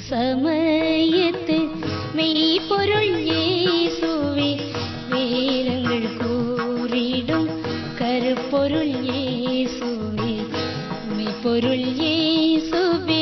சமயத்து மெய்ப்பொருள் இயேசுவே வேதங்கள் கூறிடும் கருப்பொருள் இயேசுவே மெய்ப்பொருள் இயேசுவே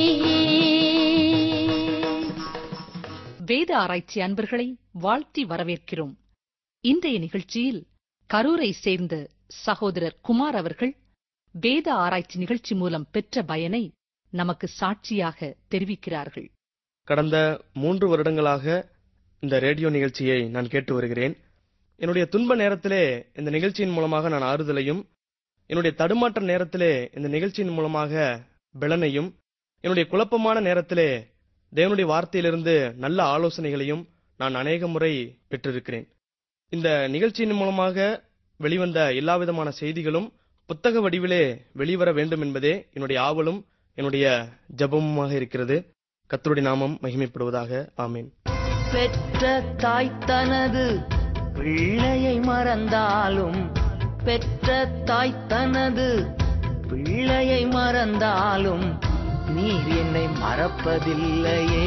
வேத ஆராய்ச்சி அன்பர்களை வாழ்த்தி வரவேற்கிறோம் இன்றைய நிகழ்ச்சியில் கரூரை சேர்ந்த சகோதரர் குமார் அவர்கள் வேத ஆராய்ச்சி நிகழ்ச்சி மூலம் பெற்ற பயனை நமக்கு சாட்சியாக தெரிவிக்கிறார்கள் கடந்த மூன்று வருடங்களாக இந்த ரேடியோ நிகழ்ச்சியை நான் கேட்டு வருகிறேன் என்னுடைய துன்ப நேரத்திலே இந்த நிகழ்ச்சியின் மூலமாக நான் ஆறுதலையும் என்னுடைய தடுமாற்ற நேரத்திலே இந்த நிகழ்ச்சியின் மூலமாக பலனையும் என்னுடைய குழப்பமான நேரத்திலே தேவனுடைய வார்த்தையிலிருந்து நல்ல ஆலோசனைகளையும் நான் அநேக முறை பெற்றிருக்கிறேன் இந்த நிகழ்ச்சியின் மூலமாக வெளிவந்த எல்லா விதமான செய்திகளும் புத்தக வடிவிலே வெளிவர வேண்டும் என்பதே என்னுடைய ஆவலும் என்னுடைய ஜபமுமாக இருக்கிறது கர்த்தருடைய நாமம் மகிமைப்படுவதாக ஆமேன் பெற்ற தாய் தனது பிள்ளையை மறந்தாலும் பெற்ற தாய் தனது பிள்ளையை மறந்தாலும் நீர் என்னை மறப்பதில்லையே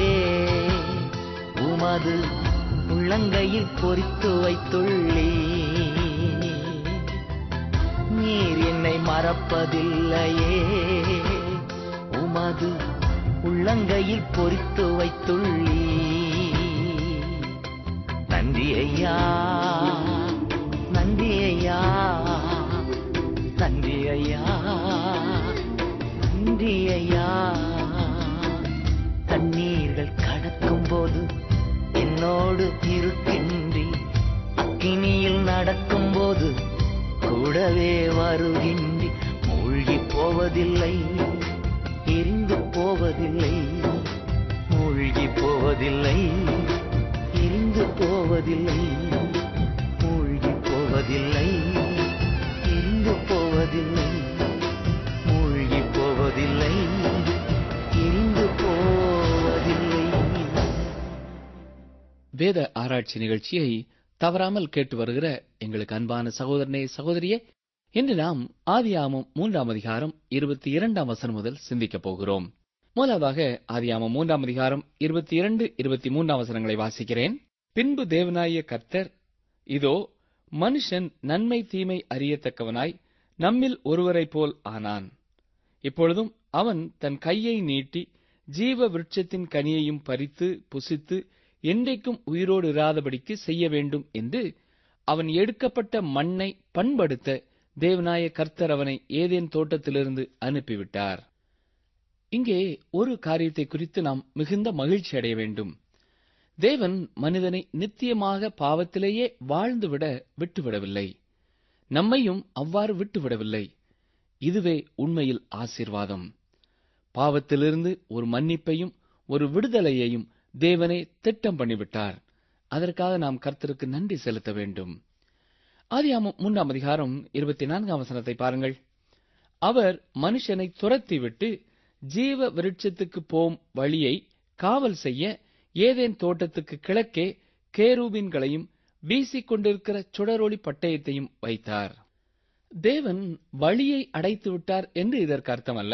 உமது உள்ளங்கையில் பொறித்து வைத்துள்ளே நீர் என்னை மறப்பதில்லையே உமது உள்ளங்கையில் பொறித்து வைத்துள்ளே நன்றி ஐயா நன்றி ஐயா நன்றி ஐயா நன்றி ஐயா தண்ணீர்கள் கடக்கும் போது என்னோடு இருக்கின்றி அக்கினியில் நடக்கும் போது கூடவே வருகின்றி மூழ்கி போவதில்லை எரிந்து போவதில்லை மூழ்கி போவதில்லை எரிந்து போவதில்லை மூழ்கி போவதில்லை எரிந்து போவதில்லை மூழ்கி போவதில்லை எரிந்து போவதில்லை வேத ஆராய்ச்சி நிகழ்ச்சியை தவறாமல் கேட்டு வருகிற எங்களுக்கு அன்பான சகோதரனே சகோதரியே இன்று நாம் ஆதியாமம் மூன்றாம் அதிகாரம் இருபத்தி இரண்டாம் வசனம் முதல் சிந்திக்கப் போகிறோம் முதலாவதாக ஆதியாமம் மூன்றாம் அதிகாரம் இருபத்தி இரண்டு இருபத்தி மூன்றாம் வசனங்களை வாசிக்கிறேன் பின்பு தேவனாய கர்த்தர் இதோ மனுஷன் நன்மை தீமை அறியத்தக்கவனாய் நம்மில் ஒருவரைப் போல் ஆனான் இப்பொழுதும் அவன் தன் கையை நீட்டி ஜீவ விருட்சத்தின் கனியையும் பறித்து புசித்து என்றைக்கும் உயிரோடு இராதபடிக்கு செய்ய வேண்டும் என்று அவன் எடுக்கப்பட்ட மண்ணை பண்படுத்த தேவனாய கர்த்தர் அவனை ஏதேன் தோட்டத்திலிருந்து அனுப்பிவிட்டார் இங்கே ஒரு காரியத்தை குறித்து நாம் மிகுந்த மகிழ்ச்சி அடைய வேண்டும் தேவன் மனிதனை நித்தியமாக பாவத்திலேயே வாழ்ந்துவிட விட்டுவிடவில்லை நம்மையும் அவ்வாறு விட்டுவிடவில்லை இதுவே உண்மையில் ஆசீர்வாதம் பாவத்திலிருந்து ஒரு மன்னிப்பையும் ஒரு விடுதலையையும் தேவனே திட்டம் பண்ணிவிட்டார் அதற்காக நாம் கர்த்தருக்கு நன்றி செலுத்த வேண்டும் ஆதியாமம் மூன்றாம் அதிகாரம் இருபத்தி நான்காம் வசனத்தை பாருங்கள் அவர் மனுஷனை துரத்திவிட்டு ஜீவ விருட்சத்துக்கு போம் வழியை காவல் செய்ய ஏதேன் தோட்டத்துக்கு கிழக்கே கேரூபின்களையும் வீசிக் கொண்டிருக்கிற சுடரொளி பட்டயத்தையும் வைத்தார் தேவன் வழியை அடைத்து விட்டார் என்று இதற்கு அர்த்தமல்ல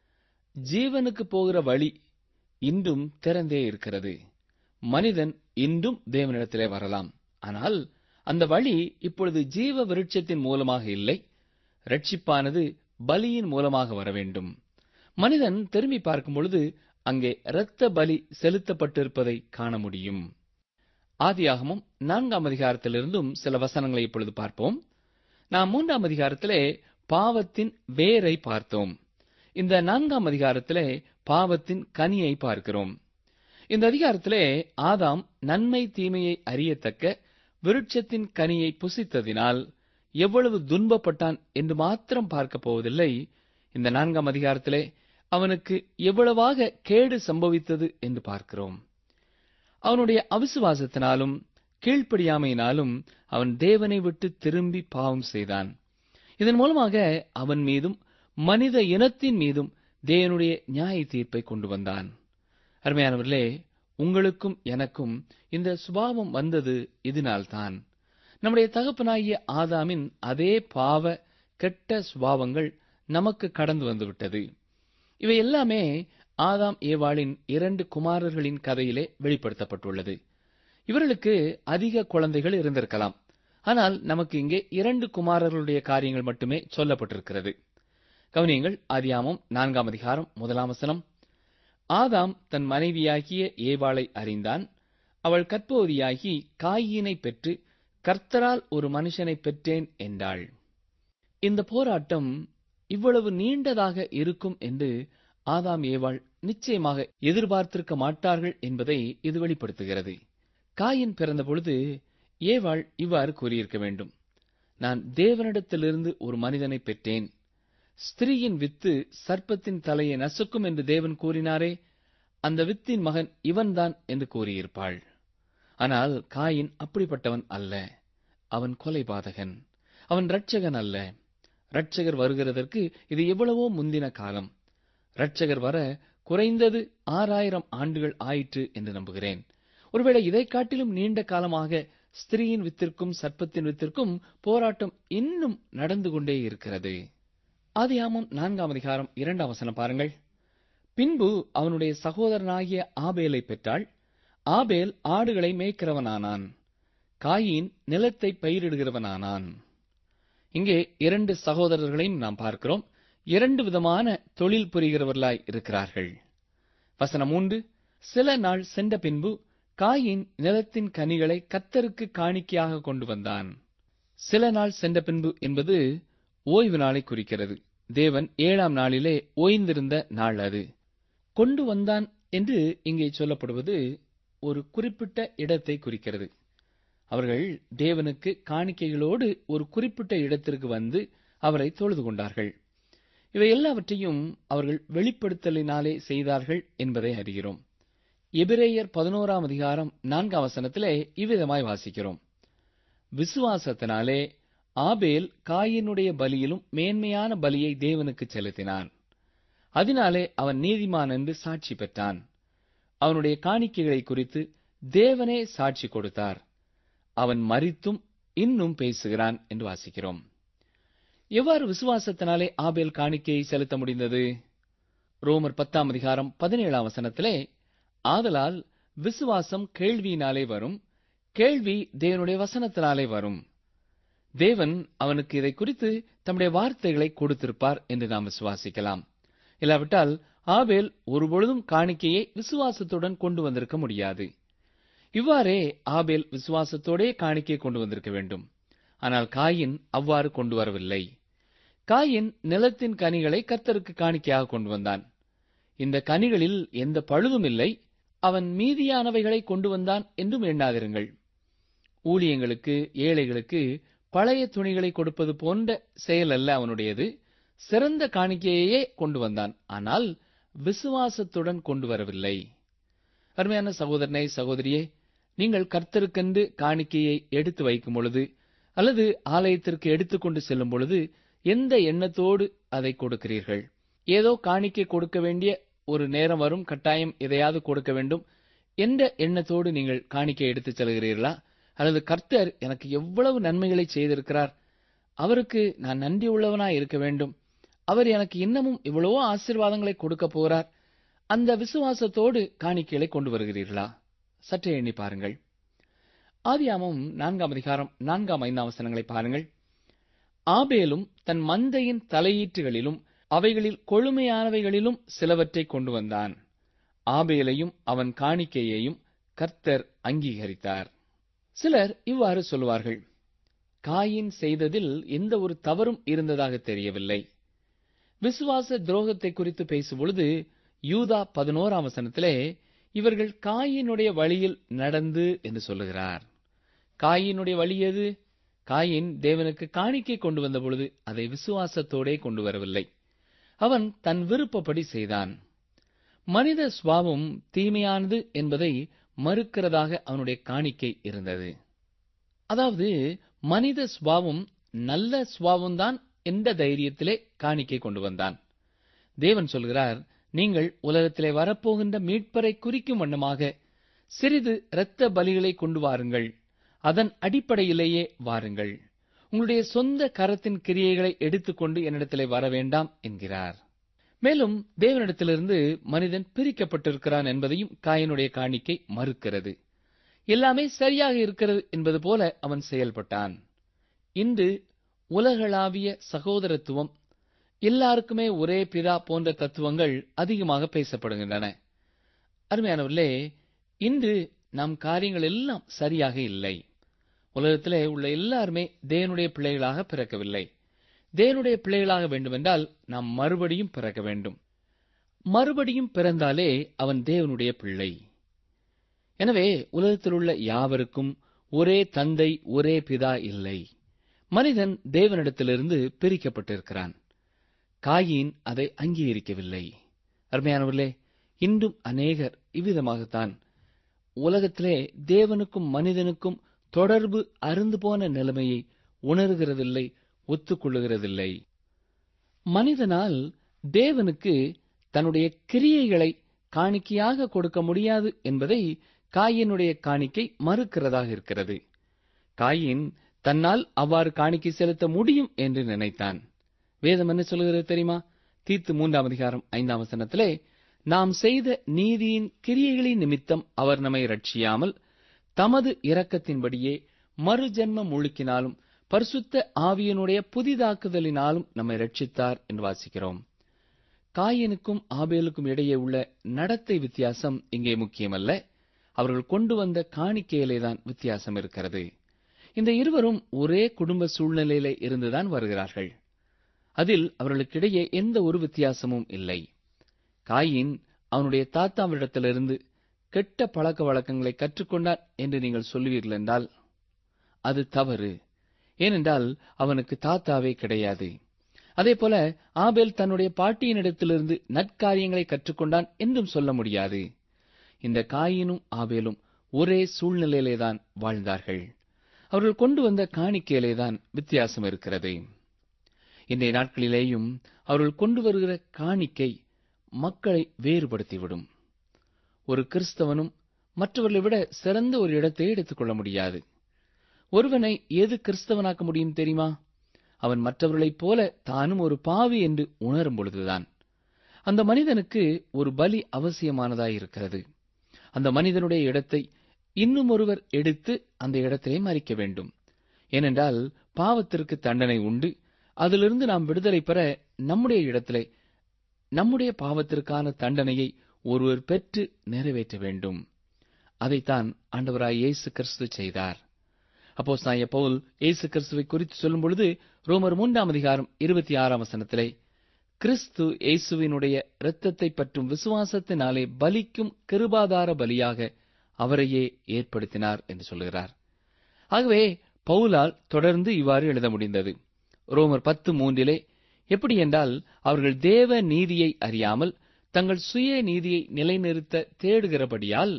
ஜீவனுக்கு போகிற வழி இன்றும் திறந்தே இருக்கிறது மனிதன் இன்றும் தேவனிடத்திலே வரலாம் ஆனால் அந்த வழி இப்பொழுது ஜீவ விருட்சத்தின் மூலமாக இல்லை ரட்சிப்பானது பலியின் மூலமாக வர வேண்டும் மனிதன் திரும்பி பார்க்கும் பொழுது அங்கே இரத்த பலி செலுத்தப்பட்டிருப்பதை காண முடியும் ஆதியாகமும் நான்காம் அதிகாரத்திலிருந்தும் சில வசனங்களை இப்பொழுது பார்ப்போம் நாம் மூன்றாம் அதிகாரத்திலே பாவத்தின் வேரை பார்த்தோம் இந்த நான்காம் அதிகாரத்திலே பாவத்தின் கனியை பார்க்கிறோம் இந்த அதிகாரத்திலே ஆதாம் நன்மை தீமையை அறியத்தக்க விருட்சத்தின் கனியை புசித்ததினால் எவ்வளவு துன்பப்பட்டான் என்று மாத்திரம் பார்க்கப் போவதில்லை இந்த நான்காம் அதிகாரத்திலே அவனுக்கு எவ்வளவாக கேடு சம்பவித்தது என்று பார்க்கிறோம் அவனுடைய அவிசுவாசத்தினாலும் கீழ்ப்படியாமையினாலும் அவன் தேவனை விட்டு திரும்பி பாவம் செய்தான் இதன் மூலமாக அவன் மீதும் மனித இனத்தின் மீதும் தேவனுடைய நியாய தீர்ப்பை கொண்டு வந்தான் அருமையானவர்களே உங்களுக்கும் எனக்கும் இந்த சுபாவம் வந்தது இதனால்தான் நம்முடைய தகப்பனாகிய ஆதாமின் அதே பாவ கெட்ட சுபாவங்கள் நமக்கு கடந்து வந்துவிட்டது இவை எல்லாமே ஆதாம் ஏவாளின் இரண்டு குமாரர்களின் கதையிலே வெளிப்படுத்தப்பட்டுள்ளது இவர்களுக்கு அதிக குழந்தைகள் இருந்திருக்கலாம் ஆனால் நமக்கு இங்கே இரண்டு குமாரர்களுடைய காரியங்கள் மட்டுமே சொல்லப்பட்டிருக்கிறது கவனியங்கள் ஆதியாமம் நான்காம் அதிகாரம் முதலாம் வசனம் ஆதாம் தன் மனைவியாகிய ஏவாளை அறிந்தான் அவள் கற்போதியாகி காயினை பெற்று கர்த்தரால் ஒரு மனுஷனை பெற்றேன் என்றாள் இந்த போராட்டம் இவ்வளவு நீண்டதாக இருக்கும் என்று ஆதாம் ஏவாள் நிச்சயமாக எதிர்பார்த்திருக்க மாட்டார்கள் என்பதை இது வெளிப்படுத்துகிறது காயின் பிறந்த பொழுது ஏவாள் இவ்வாறு கூறியிருக்க வேண்டும் நான் தேவனிடத்திலிருந்து ஒரு மனிதனை பெற்றேன் ஸ்திரீயின் வித்து சர்ப்பத்தின் தலையை நசுக்கும் என்று தேவன் கூறினாரே அந்த வித்தின் மகன் இவன்தான் என்று கூறியிருப்பாள் ஆனால் காயின் அப்படிப்பட்டவன் அல்ல அவன் கொலைபாதகன் அவன் இரட்சகன் அல்ல இரட்சகர் வருகிறதற்கு இது எவ்வளவோ முந்தின காலம் இரட்சகர் வர குறைந்தது ஆறாயிரம் ஆண்டுகள் ஆயிற்று என்று நம்புகிறேன் ஒருவேளை இதைக் காட்டிலும் நீண்ட காலமாக ஸ்திரீயின் வித்திற்கும் சர்ப்பத்தின் வித்திற்கும் போராட்டம் இன்னும் நடந்து கொண்டே இருக்கிறது ஆதியாமம் நான்காம் அதிகாரம் இரண்டாம் வசனம் பாருங்கள் பின்பு அவனுடைய சகோதரனாகிய ஆபேலை பெற்றாள் ஆபேல் ஆடுகளை மேய்க்கிறவனானான் காயின் நிலத்தை பயிரிடுகிறவனானான் இங்கே இரண்டு சகோதரர்களையும் நாம் பார்க்கிறோம் இரண்டு விதமான தொழில் புரிகிறவர்களாய் இருக்கிறார்கள் வசனம் மூன்று சில நாள் சென்ற பின்பு காயின் நிலத்தின் கனிகளை கத்தருக்கு காணிக்கையாக கொண்டு வந்தான் சில நாள் சென்ற பின்பு என்பது ஓய்வு நாளை குறிக்கிறது தேவன் ஏழாம் நாளிலே ஓய்ந்திருந்த நாள் அது கொண்டு வந்தான் என்று இங்கே சொல்லப்படுவது ஒரு குறிப்பிட்ட இடத்தை குறிக்கிறது அவர்கள் தேவனுக்கு காணிக்கைகளோடு ஒரு குறிப்பிட்ட இடத்திற்கு வந்து அவரை தொழுது கொண்டார்கள் இவை எல்லாவற்றையும் அவர்கள் வெளிப்படுத்தலினாலே செய்தார்கள் என்பதை அறிகிறோம் எபிரேயர் பதினோராம் அதிகாரம் நான்காம் வசனத்திலே இவ்விதமாய் வாசிக்கிறோம் விசுவாசத்தினாலே ஆபேல் காயினுடைய பலியிலும் மேன்மையான பலியை தேவனுக்கு செலுத்தினான் அதனாலே அவன் நீதிமான் என்று சாட்சி பெற்றான் அவனுடைய காணிக்கைகளை குறித்து தேவனே சாட்சி கொடுத்தார் அவன் மரித்தும் இன்னும் பேசுகிறான் என்று வாசிக்கிறோம் எவ்வாறு விசுவாசத்தினாலே ஆபேல் காணிக்கையை செலுத்த முடிந்தது ரோமர் பத்தாம் அதிகாரம் பதினேழாம் வசனத்திலே ஆதலால் விசுவாசம் கேள்வியினாலே வரும் கேள்வி தேவனுடைய வசனத்தினாலே வரும் தேவன் அவனுக்கு இதை குறித்து தம்முடைய வார்த்தைகளை கொடுத்திருப்பார் என்று நாம் விசுவாசிக்கலாம் இல்லாவிட்டால் ஆபேல் ஒருபொழுதும் காணிக்கையை விசுவாசத்துடன் கொண்டு வந்திருக்க முடியாது இவ்வாறே ஆபேல் விசுவாசத்தோடே காணிக்கை கொண்டு வந்திருக்க வேண்டும் ஆனால் காயின் அவ்வாறு கொண்டு வரவில்லை காயின் நிலத்தின் கனிகளை கர்த்தருக்கு காணிக்கையாக கொண்டு வந்தான் இந்த கனிகளில் எந்த பழுதும் இல்லை அவன் மீதியானவைகளை கொண்டு வந்தான் என்றும் எண்ணாதிருங்கள் ஊழியங்களுக்கு ஏழைகளுக்கு பழைய துணிகளை கொடுப்பது போன்ற செயல் அல்ல அவனுடையது சிறந்த காணிக்கையையே கொண்டு வந்தான் ஆனால் விசுவாசத்துடன் கொண்டு வரவில்லை அருமையான சகோதரனை சகோதரியே நீங்கள் கர்த்தருக்கென்று காணிக்கையை எடுத்து வைக்கும் பொழுது அல்லது ஆலயத்திற்கு எடுத்துக்கொண்டு செல்லும் பொழுது எந்த எண்ணத்தோடு அதை கொடுக்கிறீர்கள் ஏதோ காணிக்கை கொடுக்க வேண்டிய ஒரு நேரம் வரும் கட்டாயம் எதையாவது கொடுக்க வேண்டும் என்ற எண்ணத்தோடு நீங்கள் காணிக்கை எடுத்துச் செல்கிறீர்களா அல்லது கர்த்தர் எனக்கு எவ்வளவு நன்மைகளை செய்திருக்கிறார் அவருக்கு நான் நன்றி உள்ளவனாய் இருக்க வேண்டும் அவர் எனக்கு இன்னமும் இவ்வளவோ ஆசீர்வாதங்களை கொடுக்க போறார் அந்த விசுவாசத்தோடு காணிக்கைகளை கொண்டு வருகிறீர்களா சற்றே எண்ணி பாருங்கள் ஆதியாமம் நான்காம் அதிகாரம் நான்காம் ஐந்தாம் வசனங்களை பாருங்கள் ஆபேலும் தன் மந்தையின் தலையீற்றுகளிலும் அவைகளில் கொழுமையானவைகளிலும் சிலவற்றை கொண்டு வந்தான் ஆபேலையும் அவன் காணிக்கையையும் கர்த்தர் அங்கீகரித்தார் சிலர் இவ்வாறு சொல்வார்கள் காயின் செய்ததில் எந்த ஒரு தவறும் இருந்ததாக தெரியவில்லை விசுவாச துரோகத்தை குறித்து பேசும்பொழுது யூதா பதினோராம் வசனத்திலே இவர்கள் காயினுடைய வழியில் நடந்து என்று சொல்லுகிறார் காயினுடைய வழி எது காயின் தேவனுக்கு காணிக்கை கொண்டு வந்த பொழுது அதை விசுவாசத்தோடே கொண்டு வரவில்லை அவன் தன் விருப்பப்படி செய்தான் மனித சுவாவம் தீமையானது என்பதை மறுக்கிறதாக அவனுடைய காணிக்கை இருந்தது அதாவது மனித சுவாவம் நல்ல சுவாவம்தான் என்ற தைரியத்திலே காணிக்கை கொண்டு வந்தான் தேவன் சொல்கிறார் நீங்கள் உலகத்திலே வரப்போகின்ற மீட்பரை குறிக்கும் வண்ணமாக சிறிது இரத்த பலிகளை கொண்டு வாருங்கள் அதன் அடிப்படையிலேயே வாருங்கள் உங்களுடைய சொந்த கரத்தின் கிரியைகளை எடுத்துக்கொண்டு என்னிடத்திலே வர வேண்டாம் என்கிறார் மேலும் தேவனிடத்திலிருந்து மனிதன் பிரிக்கப்பட்டிருக்கிறான் என்பதையும் காயனுடைய காணிக்கை மறுக்கிறது எல்லாமே சரியாக இருக்கிறது என்பது போல அவன் செயல்பட்டான் இன்று உலகளாவிய சகோதரத்துவம் எல்லாருக்குமே ஒரே பிதா போன்ற தத்துவங்கள் அதிகமாக பேசப்படுகின்றன அருமையானவர்களே இன்று நம் காரியங்கள் எல்லாம் சரியாக இல்லை உலகத்திலே உள்ள எல்லாருமே தேவனுடைய பிள்ளைகளாக பிறக்கவில்லை தேவனுடைய பிள்ளைகளாக வேண்டுமென்றால் நாம் மறுபடியும் பிறக்க வேண்டும் மறுபடியும் பிறந்தாலே அவன் தேவனுடைய பிள்ளை எனவே உலகத்தில் உள்ள யாவருக்கும் ஒரே தந்தை ஒரே பிதா இல்லை மனிதன் தேவனிடத்திலிருந்து பிரிக்கப்பட்டிருக்கிறான் காயின் அதை அங்கீகரிக்கவில்லை அருமையானவர்களே இன்றும் அநேகர் இவ்விதமாகத்தான் உலகத்திலே தேவனுக்கும் மனிதனுக்கும் தொடர்பு அருந்து போன நிலைமையை உணர்கிறதில்லை ஒத்துக்கொள்ளுகிறதில்லை மனிதனால் தேவனுக்கு தன்னுடைய கிரியைகளை காணிக்கையாக கொடுக்க முடியாது என்பதை காயினுடைய காணிக்கை மறுக்கிறதாக இருக்கிறது காயின் தன்னால் அவ்வாறு காணிக்கை செலுத்த முடியும் என்று நினைத்தான் வேதம் என்ன சொல்கிறது தெரியுமா தீத்து மூன்றாம் அதிகாரம் ஐந்தாம் வசனத்திலே நாம் செய்த நீதியின் கிரியைகளின் நிமித்தம் அவர் நம்மை ரட்சியாமல் தமது இரக்கத்தின்படியே மறு ஜென்மம் முழுக்கினாலும் பரிசுத்த ஆவியனுடைய புதிதாக்குதலினாலும் நம்மை ரட்சித்தார் என்று வாசிக்கிறோம் காயனுக்கும் ஆபேலுக்கும் இடையே உள்ள நடத்தை வித்தியாசம் இங்கே முக்கியமல்ல அவர்கள் கொண்டு வந்த காணிக்கையிலேதான் வித்தியாசம் இருக்கிறது இந்த இருவரும் ஒரே குடும்ப சூழ்நிலையிலே இருந்துதான் வருகிறார்கள் அதில் அவர்களுக்கிடையே எந்த ஒரு வித்தியாசமும் இல்லை காயின் அவனுடைய தாத்தாவிடத்திலிருந்து கெட்ட பழக்க வழக்கங்களை கற்றுக்கொண்டார் என்று நீங்கள் சொல்லுவீர்கள் என்றால் அது தவறு ஏனென்றால் அவனுக்கு தாத்தாவே கிடையாது அதே போல ஆபேல் தன்னுடைய பாட்டியினிடத்திலிருந்து நற்காரியங்களை கற்றுக்கொண்டான் என்றும் சொல்ல முடியாது இந்த காயினும் ஆபேலும் ஒரே சூழ்நிலையிலேதான் வாழ்ந்தார்கள் அவர்கள் கொண்டு வந்த காணிக்கையிலேதான் வித்தியாசம் இருக்கிறது இன்றைய நாட்களிலேயும் அவர்கள் கொண்டு வருகிற காணிக்கை மக்களை வேறுபடுத்திவிடும் ஒரு கிறிஸ்தவனும் மற்றவர்களை விட சிறந்த ஒரு இடத்தை எடுத்துக்கொள்ள முடியாது ஒருவனை எது கிறிஸ்தவனாக்க முடியும் தெரியுமா அவன் மற்றவர்களைப் போல தானும் ஒரு பாவி என்று உணரும் பொழுதுதான் அந்த மனிதனுக்கு ஒரு பலி அவசியமானதாயிருக்கிறது அந்த மனிதனுடைய இடத்தை இன்னும் ஒருவர் எடுத்து அந்த இடத்திலே மறிக்க வேண்டும் ஏனென்றால் பாவத்திற்கு தண்டனை உண்டு அதிலிருந்து நாம் விடுதலை பெற நம்முடைய இடத்திலே நம்முடைய பாவத்திற்கான தண்டனையை ஒருவர் பெற்று நிறைவேற்ற வேண்டும் அதைத்தான் ஆண்டவராய் இயேசு கிறிஸ்து செய்தார் அப்போ சாய பவுல் இயேசு கிறிஸ்துவை குறித்து சொல்லும் பொழுது ரோமர் மூன்றாம் அதிகாரம் இருபத்தி ஆறாம் வசனத்திலே கிறிஸ்து இயேசுவினுடைய இரத்தத்தை பற்றும் விசுவாசத்தினாலே பலிக்கும் கிருபாதார பலியாக அவரையே ஏற்படுத்தினார் என்று சொல்கிறார் ஆகவே பவுலால் தொடர்ந்து இவ்வாறு எழுத முடிந்தது ரோமர் பத்து மூன்றிலே எப்படி என்றால் அவர்கள் தேவ நீதியை அறியாமல் தங்கள் சுய நீதியை நிலைநிறுத்த தேடுகிறபடியால்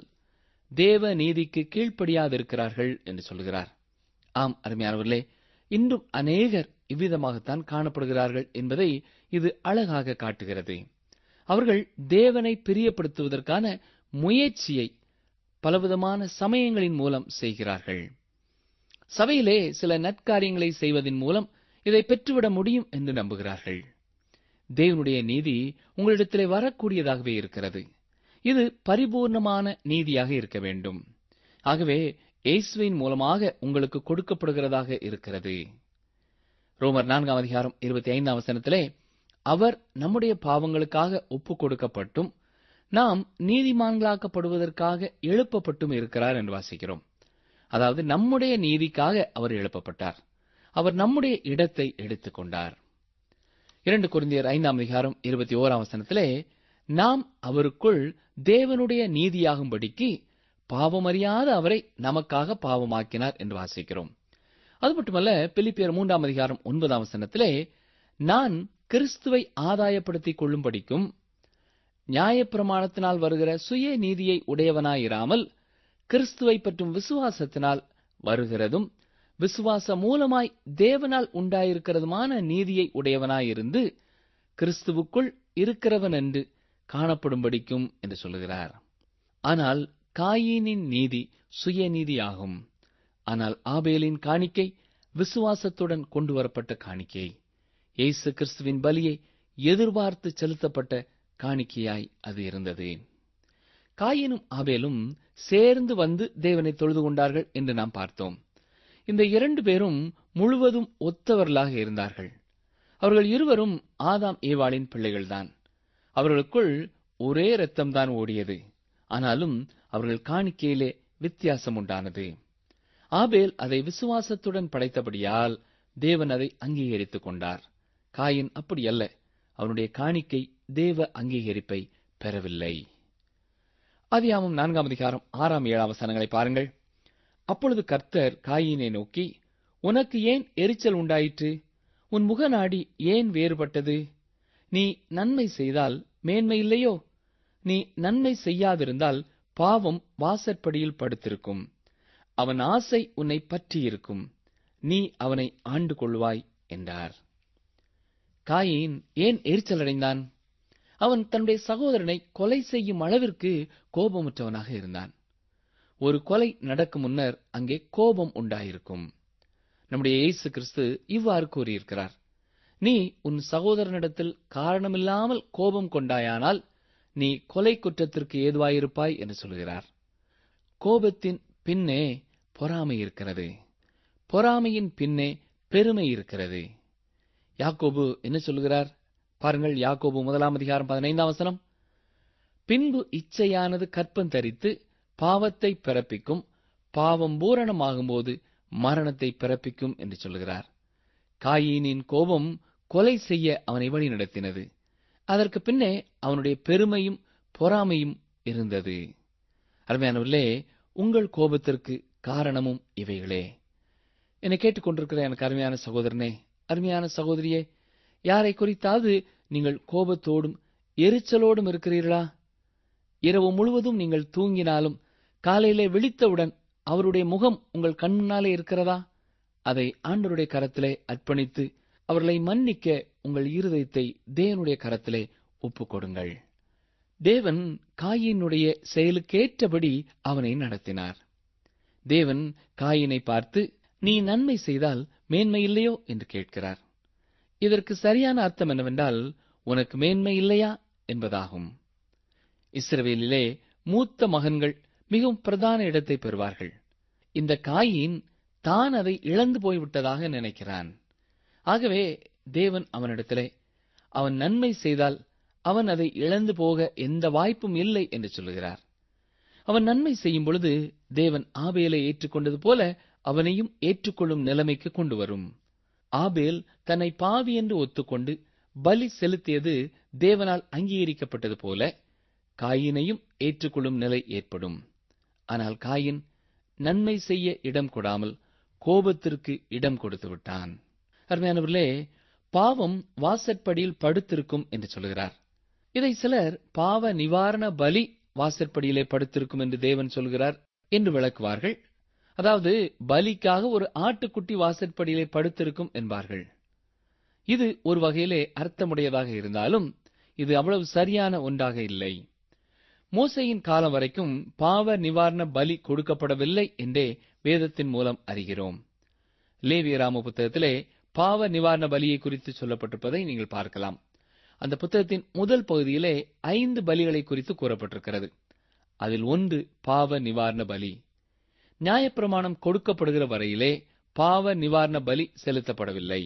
தேவ நீதிக்கு கீழ்ப்படியாதிருக்கிறார்கள் என்று சொல்கிறார் ஆம் அருமையானவர்களே இன்றும் அநேகர் இவ்விதமாகத்தான் காணப்படுகிறார்கள் என்பதை இது அழகாக காட்டுகிறது அவர்கள் தேவனை பிரியப்படுத்துவதற்கான முயற்சியை பலவிதமான சமயங்களின் மூலம் செய்கிறார்கள் சபையிலே சில நற்காரியங்களை செய்வதன் மூலம் இதை பெற்றுவிட முடியும் என்று நம்புகிறார்கள் தேவனுடைய நீதி உங்களிடத்திலே வரக்கூடியதாகவே இருக்கிறது இது பரிபூர்ணமான நீதியாக இருக்க வேண்டும் ஆகவே இயேசுவின் மூலமாக உங்களுக்கு கொடுக்கப்படுகிறதாக இருக்கிறது ரோமர் நான்காம் அதிகாரம் இருபத்தி ஐந்தாம் வசனத்திலே அவர் நம்முடைய பாவங்களுக்காக ஒப்புக் கொடுக்கப்பட்டும் நாம் நீதிமான்களாக்கப்படுவதற்காக எழுப்பப்பட்டும் இருக்கிறார் என்று வாசிக்கிறோம் அதாவது நம்முடைய நீதிக்காக அவர் எழுப்பப்பட்டார் அவர் நம்முடைய இடத்தை எடுத்துக்கொண்டார் இரண்டு குருந்தியர் ஐந்தாம் அதிகாரம் இருபத்தி ஓராம் வசனத்திலே நாம் அவருக்குள் தேவனுடைய நீதியாகும்படிக்கு பாவமறியாத அவரை நமக்காக பாவமாக்கினார் என்று வாசிக்கிறோம் அது மட்டுமல்ல பிலிப்பியர் மூன்றாம் அதிகாரம் ஒன்பதாம் வசனத்திலே நான் கிறிஸ்துவை ஆதாயப்படுத்திக் கொள்ளும்படிக்கும் நியாயப்பிரமாணத்தினால் வருகிற சுய நீதியை உடையவனாயிராமல் கிறிஸ்துவை பற்றும் விசுவாசத்தினால் வருகிறதும் விசுவாச மூலமாய் தேவனால் உண்டாயிருக்கிறதுமான நீதியை உடையவனாயிருந்து கிறிஸ்துவுக்குள் இருக்கிறவன் என்று காணப்படும்படிக்கும் என்று சொல்லுகிறார் ஆனால் காயீனின் நீதி சுயநீதியாகும் ஆனால் ஆபேலின் காணிக்கை விசுவாசத்துடன் கொண்டு வரப்பட்ட காணிக்கை இயேசு கிறிஸ்துவின் பலியை எதிர்பார்த்து செலுத்தப்பட்ட காணிக்கையாய் அது இருந்தது காயினும் ஆபேலும் சேர்ந்து வந்து தேவனை தொழுது கொண்டார்கள் என்று நாம் பார்த்தோம் இந்த இரண்டு பேரும் முழுவதும் ஒத்தவர்களாக இருந்தார்கள் அவர்கள் இருவரும் ஆதாம் ஏவாளின் பிள்ளைகள்தான் அவர்களுக்குள் ஒரே இரத்தம்தான் ஓடியது ஆனாலும் அவர்கள் காணிக்கையிலே வித்தியாசம் உண்டானது ஆபேல் அதை விசுவாசத்துடன் படைத்தபடியால் தேவன் அதை அங்கீகரித்துக் கொண்டார் காயின் அப்படி அல்ல அவனுடைய காணிக்கை தேவ அங்கீகரிப்பை பெறவில்லை அதியாமம் நான்காம் அதிகாரம் ஆறாம் ஏழாம் வசனங்களை பாருங்கள் அப்பொழுது கர்த்தர் காயினை நோக்கி உனக்கு ஏன் எரிச்சல் உண்டாயிற்று உன் முகநாடி ஏன் வேறுபட்டது நீ நன்மை செய்தால் மேன்மை இல்லையோ நீ நன்மை செய்யாதிருந்தால் பாவம் வாசற்படியில் படுத்திருக்கும் அவன் ஆசை உன்னை பற்றியிருக்கும் நீ அவனை ஆண்டு கொள்வாய் என்றார் காயின் ஏன் எரிச்சலடைந்தான் அவன் தன்னுடைய சகோதரனை கொலை செய்யும் அளவிற்கு கோபமுற்றவனாக இருந்தான் ஒரு கொலை நடக்கும் முன்னர் அங்கே கோபம் உண்டாயிருக்கும் நம்முடைய இயேசு கிறிஸ்து இவ்வாறு கூறியிருக்கிறார் நீ உன் சகோதரனிடத்தில் காரணமில்லாமல் கோபம் கொண்டாயானால் நீ கொலை குற்றத்திற்கு ஏதுவாயிருப்பாய் என்று சொல்கிறார் கோபத்தின் பின்னே பொறாமை இருக்கிறது பொறாமையின் பின்னே பெருமை இருக்கிறது யாக்கோபு என்ன சொல்கிறார் பாருங்கள் யாக்கோபு முதலாம் அதிகாரம் பதினைந்தாம் வசனம் பின்பு இச்சையானது கற்பம் தரித்து பாவத்தை பிறப்பிக்கும் பாவம் பூரணமாகும்போது மரணத்தை பிறப்பிக்கும் என்று சொல்கிறார் காயீனின் கோபம் கொலை செய்ய அவனை வழிநடத்தினது அதற்கு பின்னே அவனுடைய பெருமையும் பொறாமையும் இருந்தது அருமையானவர்களே உங்கள் கோபத்திற்கு காரணமும் இவைகளே என்னை கேட்டுக்கொண்டிருக்கிற எனக்கு அருமையான சகோதரனே அருமையான சகோதரியே யாரை குறித்தாவது நீங்கள் கோபத்தோடும் எரிச்சலோடும் இருக்கிறீர்களா இரவு முழுவதும் நீங்கள் தூங்கினாலும் காலையிலே விழித்தவுடன் அவருடைய முகம் உங்கள் கண் முன்னாலே இருக்கிறதா அதை ஆண்டருடைய கரத்திலே அர்ப்பணித்து அவர்களை மன்னிக்க உங்கள் இருதயத்தை தேவனுடைய கரத்திலே ஒப்புக் கொடுங்கள் தேவன் காயினுடைய செயலுக்கேற்றபடி அவனை நடத்தினார் தேவன் காயினை பார்த்து நீ நன்மை செய்தால் மேன்மை இல்லையோ என்று கேட்கிறார் இதற்கு சரியான அர்த்தம் என்னவென்றால் உனக்கு மேன்மை இல்லையா என்பதாகும் இஸ்ரவேலிலே மூத்த மகன்கள் மிகவும் பிரதான இடத்தை பெறுவார்கள் இந்த காயின் தான் அதை இழந்து போய்விட்டதாக நினைக்கிறான் ஆகவே தேவன் அவனிடத்திலே அவன் நன்மை செய்தால் அவன் அதை இழந்து போக எந்த வாய்ப்பும் இல்லை என்று சொல்லுகிறார் அவன் நன்மை செய்யும் பொழுது தேவன் ஆபேலை ஏற்றுக்கொண்டது போல அவனையும் ஏற்றுக்கொள்ளும் நிலைமைக்கு கொண்டு வரும் ஆபேல் தன்னை பாவி என்று ஒத்துக்கொண்டு பலி செலுத்தியது தேவனால் அங்கீகரிக்கப்பட்டது போல காயினையும் ஏற்றுக்கொள்ளும் நிலை ஏற்படும் ஆனால் காயின் நன்மை செய்ய இடம் கொடாமல் கோபத்திற்கு இடம் கொடுத்து விட்டான் அருமையானவர்களே பாவம் வாசற்படியில் படுத்திருக்கும் என்று சொல்கிறார் இதை சிலர் பாவ நிவாரண பலி வாசற்படியிலே படுத்திருக்கும் என்று தேவன் சொல்கிறார் என்று விளக்குவார்கள் அதாவது பலிக்காக ஒரு ஆட்டுக்குட்டி வாசற்படியிலே படுத்திருக்கும் என்பார்கள் இது ஒரு வகையிலே அர்த்தமுடையதாக இருந்தாலும் இது அவ்வளவு சரியான ஒன்றாக இல்லை மோசையின் காலம் வரைக்கும் பாவ நிவாரண பலி கொடுக்கப்படவில்லை என்றே வேதத்தின் மூலம் அறிகிறோம் லேவியராம புத்தகத்திலே பாவ நிவாரண பலியை குறித்து சொல்லப்பட்டிருப்பதை நீங்கள் பார்க்கலாம் அந்த புத்தகத்தின் முதல் பகுதியிலே ஐந்து பலிகளை குறித்து கூறப்பட்டிருக்கிறது அதில் ஒன்று பாவ நிவாரண பலி நியாயப்பிரமாணம் கொடுக்கப்படுகிற வரையிலே பாவ நிவாரண பலி செலுத்தப்படவில்லை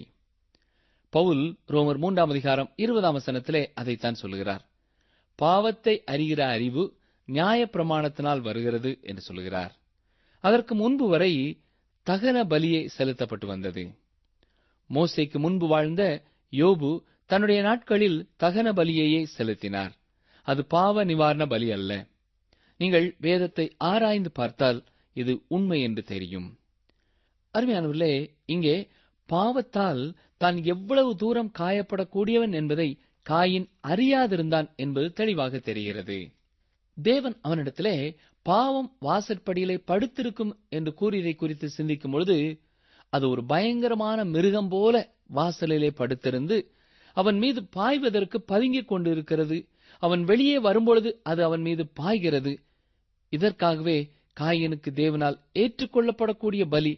பவுல் ரோமர் மூன்றாம் அதிகாரம் இருபதாம் வசனத்திலே அதைத்தான் சொல்லுகிறார் பாவத்தை அறிகிற அறிவு நியாயப்பிரமாணத்தினால் வருகிறது என்று சொல்கிறார் அதற்கு முன்பு வரை தகன பலியே செலுத்தப்பட்டு வந்தது மோசைக்கு முன்பு வாழ்ந்த யோபு தன்னுடைய நாட்களில் தகன பலியையே செலுத்தினார் அது பாவ நிவாரண பலி அல்ல நீங்கள் வேதத்தை ஆராய்ந்து பார்த்தால் இது உண்மை என்று தெரியும் அருமையானவர்களே இங்கே பாவத்தால் தான் எவ்வளவு தூரம் காயப்படக்கூடியவன் என்பதை காயின் அறியாதிருந்தான் என்பது தெளிவாக தெரிகிறது தேவன் அவனிடத்திலே பாவம் வாசற்படியிலே படுத்திருக்கும் என்று கூறியதை குறித்து சிந்திக்கும் பொழுது அது ஒரு பயங்கரமான மிருகம் போல வாசலிலே படுத்திருந்து அவன் மீது பாய்வதற்கு பதுங்கிக் கொண்டிருக்கிறது அவன் வெளியே வரும்பொழுது அது அவன் மீது பாய்கிறது இதற்காகவே காயனுக்கு தேவனால் ஏற்றுக்கொள்ளப்படக்கூடிய பலி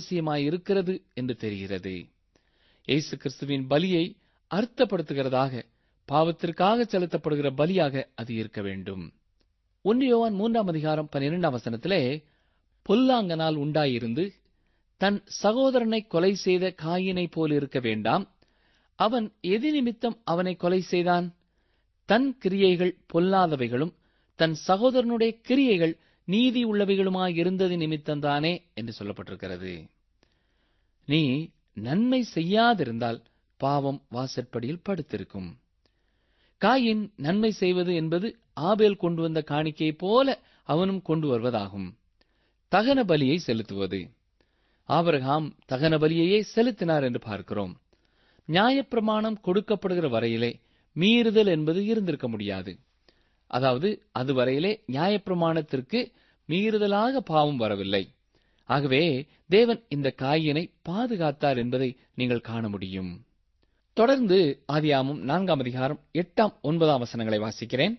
அவசியமாயிருக்கிறது என்று தெரிகிறது இயேசு கிறிஸ்துவின் பலியை அர்த்தப்படுத்துகிறதாக பாவத்திற்காக செலுத்தப்படுகிற பலியாக அது இருக்க வேண்டும் ஒன்று யோவான் மூன்றாம் அதிகாரம் பன்னிரெண்டாம் வசனத்திலே பொல்லாங்கனால் உண்டாயிருந்து தன் சகோதரனை கொலை செய்த காயினை போல் இருக்க வேண்டாம் அவன் எது நிமித்தம் அவனை கொலை செய்தான் தன் கிரியைகள் பொல்லாதவைகளும் தன் சகோதரனுடைய கிரியைகள் நீதி உள்ளவைகளுமாய் இருந்தது நிமித்தம்தானே என்று சொல்லப்பட்டிருக்கிறது நீ நன்மை செய்யாதிருந்தால் பாவம் வாசற்படியில் படுத்திருக்கும் காயின் நன்மை செய்வது என்பது ஆபேல் கொண்டு வந்த காணிக்கையைப் போல அவனும் கொண்டு வருவதாகும் தகன பலியை செலுத்துவது ஆபிரகாம் தகன பலியையே செலுத்தினார் என்று பார்க்கிறோம் நியாயப்பிரமாணம் கொடுக்கப்படுகிற வரையிலே மீறுதல் என்பது இருந்திருக்க முடியாது அதாவது அதுவரையிலே நியாயப்பிரமாணத்திற்கு மீறுதலாக பாவம் வரவில்லை ஆகவே தேவன் இந்த காயினை பாதுகாத்தார் என்பதை நீங்கள் காண முடியும் தொடர்ந்து ஆதியாமும் நான்காம் அதிகாரம் எட்டாம் ஒன்பதாம் வசனங்களை வாசிக்கிறேன்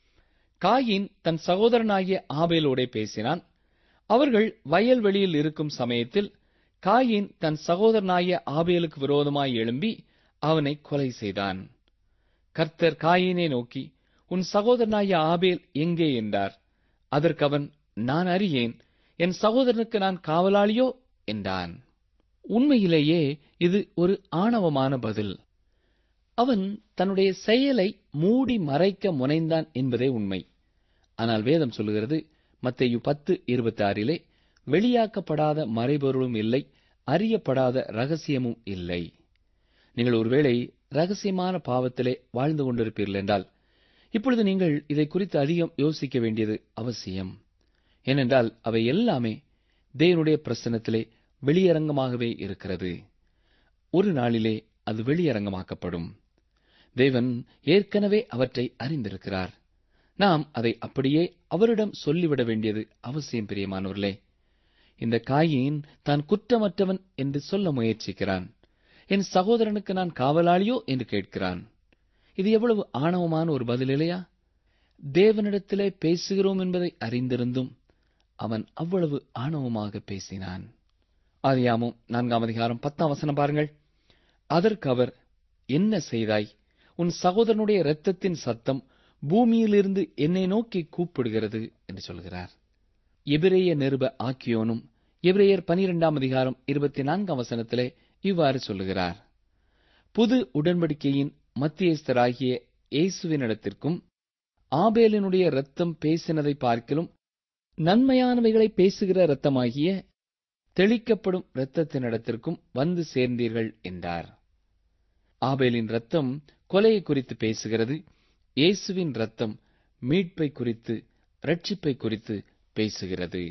காயின் தன் சகோதரனாகிய ஆபேலோடே பேசினான் அவர்கள் வயல்வெளியில் இருக்கும் சமயத்தில் காயின் தன் சகோதரனாகிய ஆபேலுக்கு விரோதமாய் எழும்பி அவனை கொலை செய்தான் கர்த்தர் காயினை நோக்கி உன் சகோதரனாகிய ஆபேல் எங்கே என்றார் அதற்கு அவன் நான் அறியேன் என் சகோதரனுக்கு நான் காவலாளியோ என்றான் உண்மையிலேயே இது ஒரு ஆணவமான பதில் அவன் தன்னுடைய செயலை மூடி மறைக்க முனைந்தான் என்பதே உண்மை ஆனால் வேதம் சொல்லுகிறது மத்தேயு பத்து இருபத்தி ஆறிலே வெளியாக்கப்படாத மறைபொருளும் இல்லை அறியப்படாத ரகசியமும் இல்லை நீங்கள் ஒருவேளை ரகசியமான பாவத்திலே வாழ்ந்து கொண்டிருப்பீர்கள் என்றால் இப்பொழுது நீங்கள் இதை குறித்து அதிகம் யோசிக்க வேண்டியது அவசியம் ஏனென்றால் அவை எல்லாமே தேவனுடைய பிரசனத்திலே வெளியரங்கமாகவே இருக்கிறது ஒரு நாளிலே அது வெளியரங்கமாக்கப்படும் தேவன் ஏற்கனவே அவற்றை அறிந்திருக்கிறார் நாம் அதை அப்படியே அவரிடம் சொல்லிவிட வேண்டியது அவசியம் பிரியமானவர்களே இந்த காயின் தான் குற்றமற்றவன் என்று சொல்ல முயற்சிக்கிறான் என் சகோதரனுக்கு நான் காவலாளியோ என்று கேட்கிறான் இது எவ்வளவு ஆணவமான ஒரு பதில் இல்லையா தேவனிடத்திலே பேசுகிறோம் என்பதை அறிந்திருந்தும் அவன் அவ்வளவு ஆணவமாக பேசினான் ஆதியாமும் நான்காம் அதிகாரம் பத்தாம் வசனம் பாருங்கள் அதற்கு அவர் என்ன செய்தாய் உன் சகோதரனுடைய இரத்தத்தின் சத்தம் பூமியிலிருந்து என்னை நோக்கி கூப்பிடுகிறது என்று சொல்கிறார் எபிரேய நிருப ஆக்கியோனும் எபிரேயர் பனிரெண்டாம் அதிகாரம் இருபத்தி நான்காம் வசனத்திலே இவ்வாறு சொல்லுகிறார் புது உடன்படிக்கையின் மத்தியஸ்தராகிய இயேசுவினிடத்திற்கும் ஆபேலினுடைய இரத்தம் பேசினதை பார்க்கிலும் நன்மையானவைகளை பேசுகிற இரத்தமாகிய தெளிக்கப்படும் இரத்தத்தினிடத்திற்கும் வந்து சேர்ந்தீர்கள் என்றார் ஆபேலின் இரத்தம் கொலையை குறித்து பேசுகிறது இயேசுவின் இரத்தம் மீட்பை குறித்து ரட்சிப்பை குறித்து பேசுகிறது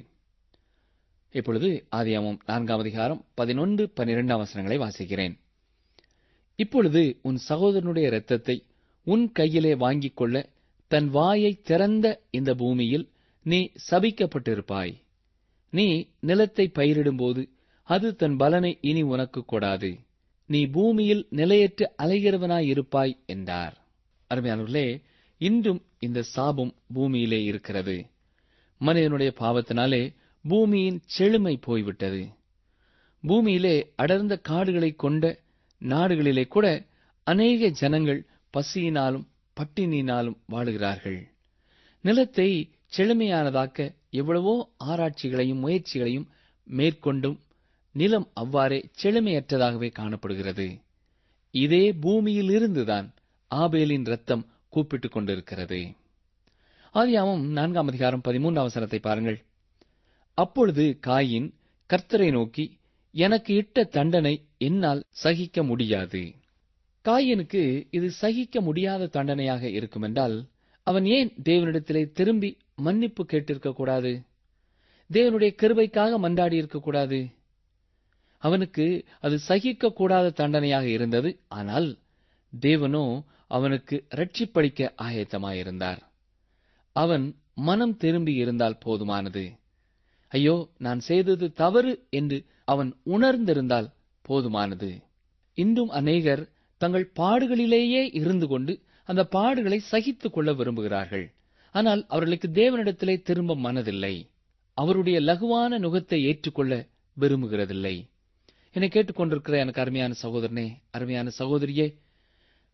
இப்பொழுது ஆதியாமம் நான்காம் அதிகாரம் பதினொன்று பனிரெண்டாம் வசனங்களை வாசிக்கிறேன் இப்பொழுது உன் சகோதரனுடைய இரத்தத்தை உன் கையிலே வாங்கிக் கொள்ள தன் வாயை திறந்த இந்த பூமியில் நீ சபிக்கப்பட்டிருப்பாய் நீ நிலத்தை பயிரிடும்போது அது தன் பலனை இனி உனக்கு கொடாது நீ பூமியில் நிலையற்று அலைகிறவனாயிருப்பாய் என்றார் அருமையானவர்களே இன்றும் இந்த சாபம் பூமியிலே இருக்கிறது மனிதனுடைய பாவத்தினாலே பூமியின் செழுமை போய்விட்டது பூமியிலே அடர்ந்த காடுகளை கொண்ட நாடுகளிலே கூட அநேக ஜனங்கள் பசியினாலும் பட்டினியினாலும் வாழுகிறார்கள் நிலத்தை செழுமையானதாக்க எவ்வளவோ ஆராய்ச்சிகளையும் முயற்சிகளையும் மேற்கொண்டும் நிலம் அவ்வாறே செழுமையற்றதாகவே காணப்படுகிறது இதே பூமியில் இருந்துதான் ஆபேலின் ரத்தம் கூப்பிட்டுக் கொண்டிருக்கிறது ஆதியாமம் நான்காம் அதிகாரம் பதிமூன்றாம் அவசரத்தை பாருங்கள் அப்பொழுது காயின் கர்த்தரை நோக்கி எனக்கு இட்ட தண்டனை என்னால் சகிக்க முடியாது காயனுக்கு இது சகிக்க முடியாத தண்டனையாக இருக்குமென்றால் அவன் ஏன் தேவனிடத்திலே திரும்பி மன்னிப்பு கேட்டிருக்க கூடாது தேவனுடைய கிருபைக்காக மன்றாடி இருக்கக்கூடாது அவனுக்கு அது சகிக்க கூடாத தண்டனையாக இருந்தது ஆனால் தேவனோ அவனுக்கு ரட்சிப்பளிக்க ஆயத்தமாயிருந்தார் அவன் மனம் திரும்பி இருந்தால் போதுமானது ஐயோ நான் செய்தது தவறு என்று அவன் உணர்ந்திருந்தால் போதுமானது இன்றும் அநேகர் தங்கள் பாடுகளிலேயே இருந்து கொண்டு அந்த பாடுகளை சகித்துக் கொள்ள விரும்புகிறார்கள் ஆனால் அவர்களுக்கு தேவனிடத்திலே திரும்ப மனதில்லை அவருடைய லகுவான நுகத்தை ஏற்றுக்கொள்ள விரும்புகிறதில்லை என்னை கேட்டுக்கொண்டிருக்கிற எனக்கு அருமையான சகோதரனே அருமையான சகோதரியே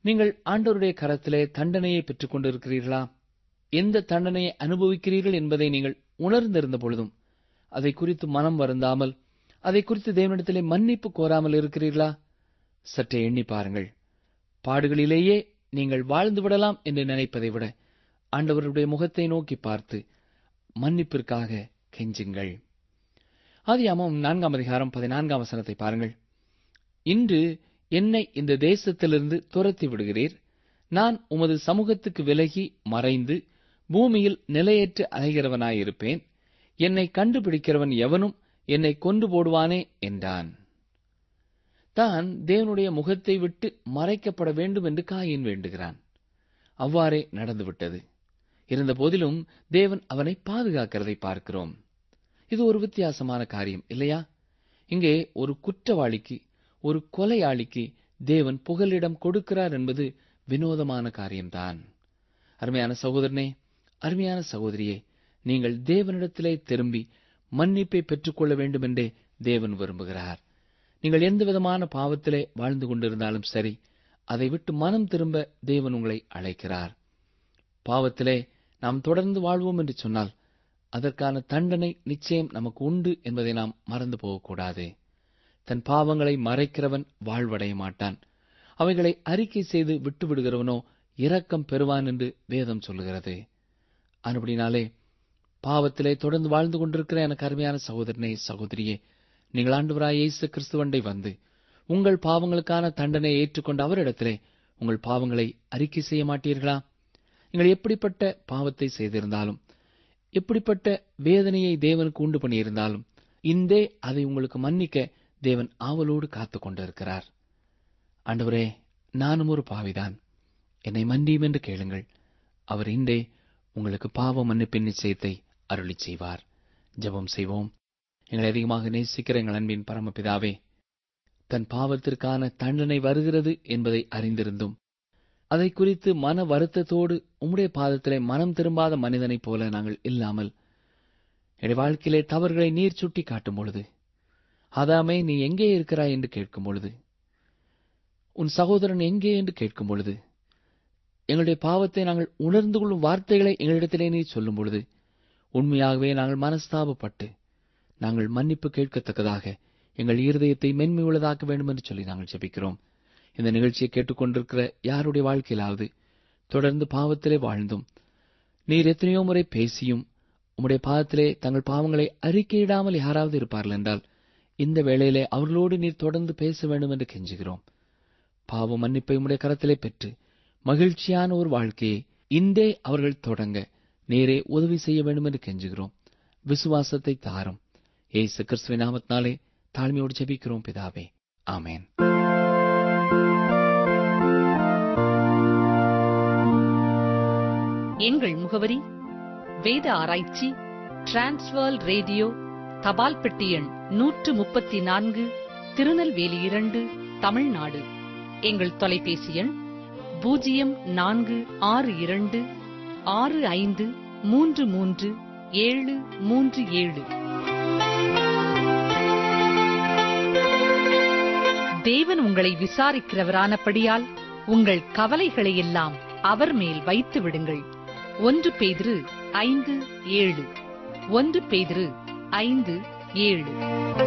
நீங்கள் ஆண்டவருடைய கரத்திலே தண்டனையை பெற்றுக் கொண்டிருக்கிறீர்களா எந்த தண்டனையை அனுபவிக்கிறீர்கள் என்பதை நீங்கள் உணர்ந்திருந்த பொழுதும் அதை குறித்து மனம் வருந்தாமல் அதை குறித்து தேவனிடத்திலே மன்னிப்பு கோராமல் இருக்கிறீர்களா சற்றே எண்ணி பாருங்கள் பாடுகளிலேயே நீங்கள் வாழ்ந்து விடலாம் என்று நினைப்பதை விட ஆண்டவருடைய முகத்தை நோக்கி பார்த்து மன்னிப்பிற்காக கெஞ்சுங்கள் ஆதியாமம் நான்காம் அதிகாரம் பதினான்காம் வசனத்தை பாருங்கள் இன்று என்னை இந்த தேசத்திலிருந்து துரத்தி விடுகிறீர் நான் உமது சமூகத்துக்கு விலகி மறைந்து பூமியில் நிலையற்று அலைகிறவனாயிருப்பேன் என்னை கண்டுபிடிக்கிறவன் எவனும் என்னை கொண்டு போடுவானே என்றான் தான் தேவனுடைய முகத்தை விட்டு மறைக்கப்பட வேண்டும் என்று காயின் வேண்டுகிறான் அவ்வாறே நடந்துவிட்டது இருந்த போதிலும் தேவன் அவனை பாதுகாக்கிறதை பார்க்கிறோம் இது ஒரு வித்தியாசமான காரியம் இல்லையா இங்கே ஒரு குற்றவாளிக்கு ஒரு கொலையாளிக்கு தேவன் புகலிடம் கொடுக்கிறார் என்பது வினோதமான காரியம்தான் அருமையான சகோதரனே அருமையான சகோதரியே நீங்கள் தேவனிடத்திலே திரும்பி மன்னிப்பை பெற்றுக்கொள்ள வேண்டும் என்றே தேவன் விரும்புகிறார் நீங்கள் எந்த விதமான பாவத்திலே வாழ்ந்து கொண்டிருந்தாலும் சரி அதை விட்டு மனம் திரும்ப தேவன் உங்களை அழைக்கிறார் பாவத்திலே நாம் தொடர்ந்து வாழ்வோம் என்று சொன்னால் அதற்கான தண்டனை நிச்சயம் நமக்கு உண்டு என்பதை நாம் மறந்து போகக்கூடாது தன் பாவங்களை மறைக்கிறவன் வாழ்வடைய மாட்டான் அவைகளை அறிக்கை செய்து விட்டு விடுகிறவனோ இரக்கம் பெறுவான் என்று வேதம் சொல்லுகிறது அனுபடினாலே பாவத்திலே தொடர்ந்து வாழ்ந்து கொண்டிருக்கிற எனக்கு அருமையான சகோதரனே சகோதரியே நீங்கள் ஆண்டவராய் இயேசு கிறிஸ்துவண்டை வந்து உங்கள் பாவங்களுக்கான தண்டனையை ஏற்றுக்கொண்ட அவரிடத்திலே உங்கள் பாவங்களை அறிக்கை செய்ய மாட்டீர்களா நீங்கள் எப்படிப்பட்ட பாவத்தை செய்திருந்தாலும் எப்படிப்பட்ட வேதனையை தேவனுக்கு உண்டு பண்ணியிருந்தாலும் இந்தே அதை உங்களுக்கு மன்னிக்க தேவன் ஆவலோடு காத்துக் கொண்டிருக்கிறார் ஆண்டவரே நானும் ஒரு பாவிதான் என்னை மன்னியும் என்று கேளுங்கள் அவர் இன்றே உங்களுக்கு பாவ மன்னிப்பின் நிச்சயத்தை அருளி செய்வார் ஜெபம் செய்வோம் எங்களை அதிகமாக நேசிக்கிற எங்கள் அன்பின் பரமபிதாவே தன் பாவத்திற்கான தண்டனை வருகிறது என்பதை அறிந்திருந்தும் அதை குறித்து மன வருத்தத்தோடு உம்முடைய பாதத்திலே மனம் திரும்பாத மனிதனைப் போல நாங்கள் இல்லாமல் என் வாழ்க்கையிலே தவறுகளை நீர் சுட்டி காட்டும் பொழுது ஆதாமே நீ எங்கே இருக்கிறாய் என்று கேட்கும் பொழுது உன் சகோதரன் எங்கே என்று கேட்கும் பொழுது எங்களுடைய பாவத்தை நாங்கள் உணர்ந்து கொள்ளும் வார்த்தைகளை எங்களிடத்திலே நீ சொல்லும் பொழுது உண்மையாகவே நாங்கள் மனஸ்தாபப்பட்டு நாங்கள் மன்னிப்பு கேட்கத்தக்கதாக எங்கள் இருதயத்தை மென்மை உள்ளதாக்க வேண்டும் என்று சொல்லி நாங்கள் ஜெபிக்கிறோம் இந்த நிகழ்ச்சியை கேட்டுக்கொண்டிருக்கிற யாருடைய வாழ்க்கையிலாவது தொடர்ந்து பாவத்திலே வாழ்ந்தும் நீர் எத்தனையோ முறை பேசியும் உம்முடைய பாதத்திலே தங்கள் பாவங்களை அறிக்கையிடாமல் யாராவது இருப்பார்கள் என்றால் இந்த வேளையிலே அவர்களோடு நீர் தொடர்ந்து பேச வேண்டும் என்று கெஞ்சுகிறோம் பாவ மன்னிப்பை உம்முடைய கரத்திலே பெற்று மகிழ்ச்சியான ஒரு வாழ்க்கையை இந்தே அவர்கள் தொடங்க நேரே உதவி செய்ய வேண்டும் என்று கெஞ்சுகிறோம் விசுவாசத்தை தாரும் ஏசு கிறிஸ்துவின் நாமத்தினாலே தாழ்மையோடு ஜெபிக்கிறோம் பிதாவே ஆமேன் எங்கள் முகவரி வேத ஆராய்ச்சி டிரான்ஸ்வர் ரேடியோ தபால் பெட்டி எண் நூற்று முப்பத்தி நான்கு திருநெல்வேலி இரண்டு தமிழ்நாடு எங்கள் தொலைபேசி எண் பூஜ்ஜியம் நான்கு ஆறு இரண்டு ஆறு ஐந்து மூன்று மூன்று ஏழு மூன்று ஏழு தேவன் உங்களை விசாரிக்கிறவரானபடியால் உங்கள் கவலைகளை எல்லாம் அவர் மேல் வைத்து விடுங்கள் ஒன்று பேதிரு ஐந்து ஏழு ஒன்று பேதிரு ஐந்து ஏழு